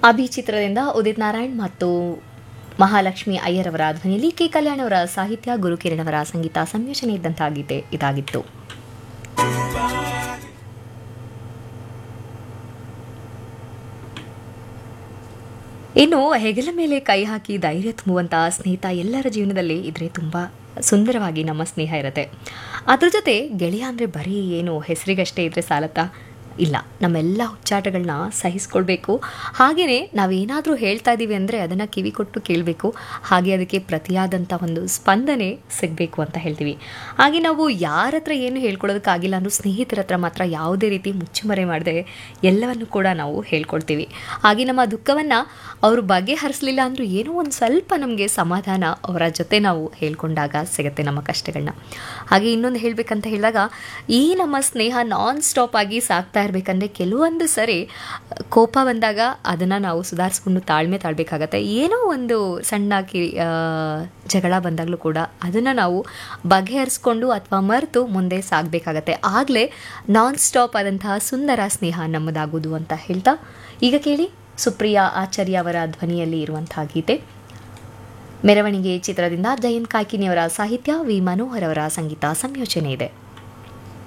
ಅಭಿ ಚಿತ್ರದಿಂದ ಉದಿತ್ ನಾರಾಯಣ್ ಮತ್ತು ಮಹಾಲಕ್ಷ್ಮಿ ಅಯ್ಯರ್ ಅವರ ಧ್ವನಿಯಲ್ಲಿ ಕೆ ಕಲ್ಯಾಣ್ ಅವರ ಸಾಹಿತ್ಯ ಗುರುಕಿರಣ್ ಅವರ ಸಂಗೀತ ಸಂಯೋಜನೆ ಇದ್ದಂತಹ ಗೀತೆ ಇದಾಗಿತ್ತು ಇನ್ನು ಹೆಗಲ ಮೇಲೆ ಕೈ ಹಾಕಿ ಧೈರ್ಯ ತುಂಬುವಂತಹ ಸ್ನೇಹಿತ ಎಲ್ಲರ ಜೀವನದಲ್ಲಿ ಇದ್ರೆ ತುಂಬ ಸುಂದರವಾಗಿ ನಮ್ಮ ಸ್ನೇಹ ಇರುತ್ತೆ ಅದ್ರ ಜೊತೆ ಗೆಳೆಯ ಅಂದರೆ ಬರೀ ಏನು ಹೆಸರಿಗಷ್ಟೇ ಇದ್ರೆ ಸಾಲತ್ತಾ ಇಲ್ಲ ನಮ್ಮೆಲ್ಲ ಹುಚ್ಚಾಟಗಳನ್ನ ಸಹಿಸ್ಕೊಳ್ಬೇಕು ಹಾಗೆಯೇ ನಾವೇನಾದರೂ ಹೇಳ್ತಾ ಇದ್ದೀವಿ ಅಂದರೆ ಅದನ್ನು ಕಿವಿ ಕೊಟ್ಟು ಕೇಳಬೇಕು ಹಾಗೆ ಅದಕ್ಕೆ ಪ್ರತಿಯಾದಂಥ ಒಂದು ಸ್ಪಂದನೆ ಸಿಗಬೇಕು ಅಂತ ಹೇಳ್ತೀವಿ ಹಾಗೆ ನಾವು ಯಾರ ಹತ್ರ ಏನು ಹೇಳ್ಕೊಳ್ಳೋದಕ್ಕಾಗಿಲ್ಲ ಅಂದರೂ ಸ್ನೇಹಿತರ ಹತ್ರ ಮಾತ್ರ ಯಾವುದೇ ರೀತಿ ಮುಚ್ಚುಮರೆ ಮಾಡದೆ ಎಲ್ಲವನ್ನು ಕೂಡ ನಾವು ಹೇಳ್ಕೊಳ್ತೀವಿ ಹಾಗೆ ನಮ್ಮ ದುಃಖವನ್ನು ಅವರು ಬಗೆಹರಿಸಲಿಲ್ಲ ಅಂದರೂ ಏನೋ ಒಂದು ಸ್ವಲ್ಪ ನಮಗೆ ಸಮಾಧಾನ ಅವರ ಜೊತೆ ನಾವು ಹೇಳ್ಕೊಂಡಾಗ ಸಿಗುತ್ತೆ ನಮ್ಮ ಕಷ್ಟಗಳನ್ನ ಹಾಗೆ ಇನ್ನೊಂದು ಹೇಳಬೇಕಂತ ಹೇಳಿದಾಗ ಈ ನಮ್ಮ ಸ್ನೇಹ ನಾನ್ ಸ್ಟಾಪ್ ಆಗಿ ಸಾಕ್ತಾ ಇರಬೇಕಂದ್ರೆ ಕೆಲವೊಂದು ಸರಿ ಕೋಪ ಬಂದಾಗ ಅದನ್ನು ನಾವು ಸುಧಾರಿಸ್ಕೊಂಡು ತಾಳ್ಮೆ ತಾಳ್ಬೇಕಾಗತ್ತೆ ಏನೋ ಒಂದು ಸಣ್ಣ ಕಿ ಆ, ಜಗಳ ಬಂದಾಗಲೂ ಕೂಡ ಅದನ್ನು ನಾವು ಬಗೆಹರಿಸ್ಕೊಂಡು ಅಥವಾ ಮರೆತು ಮುಂದೆ ಸಾಗಬೇಕಾಗತ್ತೆ ಆಗಲೇ ನಾನ್ ಸ್ಟಾಪ್ ಆದಂತಹ ಸುಂದರ ಸ್ನೇಹ ನಮ್ಮದಾಗುವುದು ಅಂತ ಹೇಳ್ತಾ ಈಗ ಕೇಳಿ ಸುಪ್ರಿಯಾ ಆಚಾರ್ಯ ಅವರ ಧ್ವನಿಯಲ್ಲಿ ಇರುವಂತಹ ಗೀತೆ ಮೆರವಣಿಗೆ ಚಿತ್ರದಿಂದ ಜಯಂತ್ ಕಾಯ್ಕಿನಿಯವರ ಸಾಹಿತ್ಯ ವಿ ಮನೋಹರ್ ಅವರ ಸಂಗೀತ ಸಂಯೋಜನೆ ಇದೆ